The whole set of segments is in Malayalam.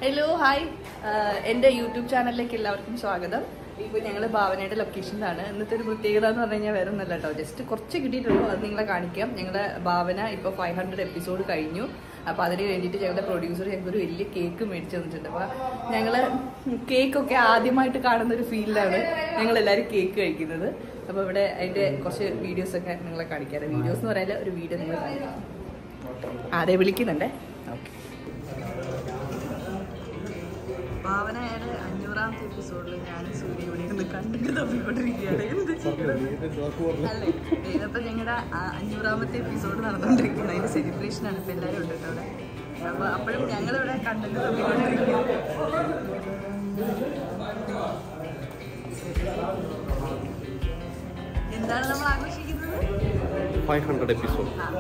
ഹലോ ഹായ് എൻ്റെ യൂട്യൂബ് ചാനലിലേക്ക് എല്ലാവർക്കും സ്വാഗതം ഇപ്പോൾ ഞങ്ങൾ ഭാവനയുടെ ലൊക്കേഷനിലാണ് ഇന്നത്തെ ഒരു പ്രത്യേകത എന്ന് പറഞ്ഞു കഴിഞ്ഞാൽ വേറെ ഒന്നല്ല കേട്ടോ ജസ്റ്റ് കുറച്ച് കിട്ടിയിട്ടുള്ളൂ അത് നിങ്ങളെ കാണിക്കാം ഞങ്ങളുടെ ഭാവന ഇപ്പോൾ ഫൈവ് ഹൺഡ്രഡ് എപ്പിസോഡ് കഴിഞ്ഞു അപ്പോൾ അതിന് വേണ്ടിയിട്ട് ഞങ്ങളുടെ പ്രൊഡ്യൂസർ ഞങ്ങൾക്ക് ഒരു വലിയ കേക്ക് മേടിച്ചു തന്നിട്ടുണ്ട് അപ്പോൾ ഞങ്ങൾ കേക്കൊക്കെ ആദ്യമായിട്ട് കാണുന്ന ഒരു ഫീലിലാണ് ഞങ്ങൾ എല്ലാവരും കേക്ക് കഴിക്കുന്നത് അപ്പോൾ ഇവിടെ അതിൻ്റെ കുറച്ച് വീഡിയോസൊക്കെ നിങ്ങളെ കാണിക്കാം വീഡിയോസ് എന്ന് പറയാൻ ഒരു വീഡിയോ നിങ്ങൾ കാണിക്കാം അതെ വിളിക്കുന്നുണ്ടേ ഓക്കെ ഭാവനയുടെ അഞ്ഞൂറാമത്തെ എപ്പിസോഡിൽ ഞാൻ സൂര്യ ഇവിടെ ഇരുന്ന് കണ്ടിട്ട് തപ്പിക്കൊണ്ടിരിക്കുകയാണ് എന്ത് ചെയ്യണം അല്ലേ ഇതിപ്പോ ഞങ്ങളുടെ അഞ്ഞൂറാമത്തെ എപ്പിസോഡ് നടന്നുകൊണ്ടിരിക്കുന്നത് അതിന്റെ സെലിബ്രേഷൻ ആണ് ഇപ്പൊ എല്ലാവരും ഉണ്ട് കേട്ടോ അവിടെ അപ്പൊ അപ്പോഴും ഞങ്ങളിവിടെ കണ്ടിട്ട് തപ്പിക്കൊണ്ടിരിക്കുകയാണ് എന്താണ് നമ്മൾ ആഘോഷിക്കുന്നത് ഫൈവ് ഹൺഡ്രഡ് എപ്പിസോഡ് ആ.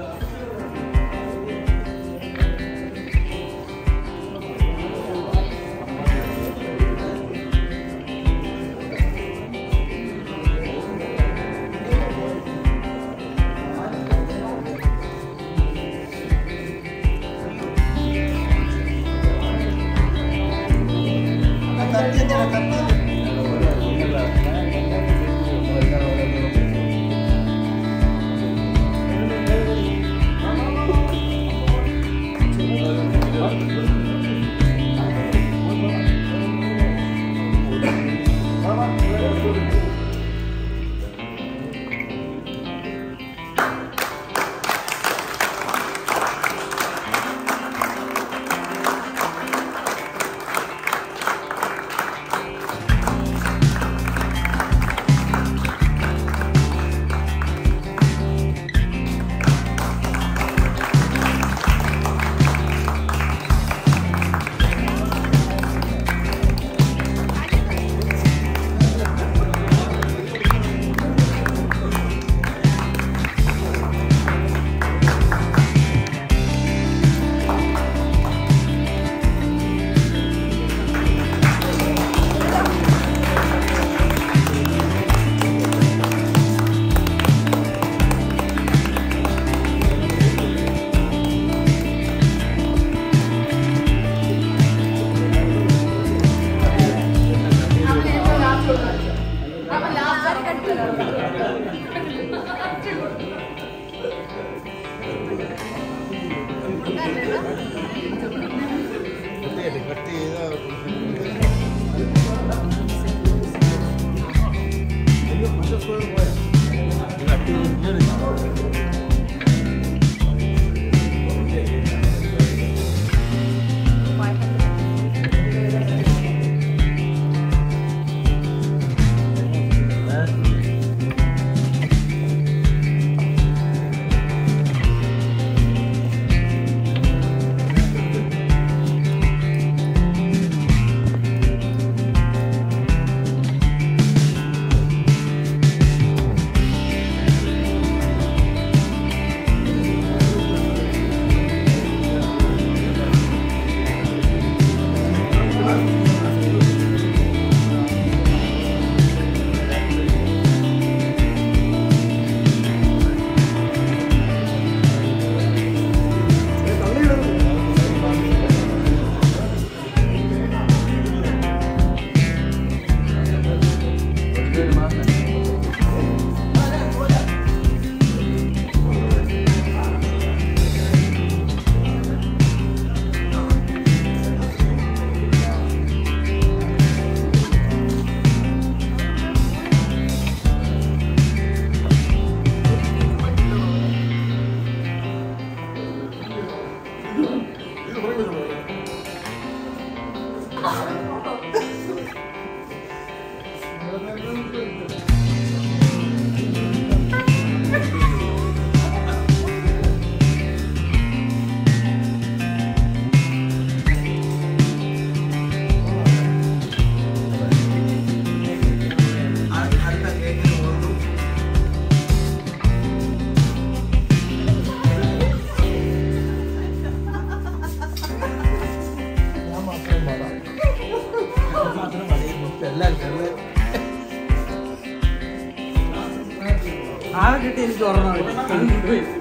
ആ കിട്ടി എനിക്ക് ഓർമ്മ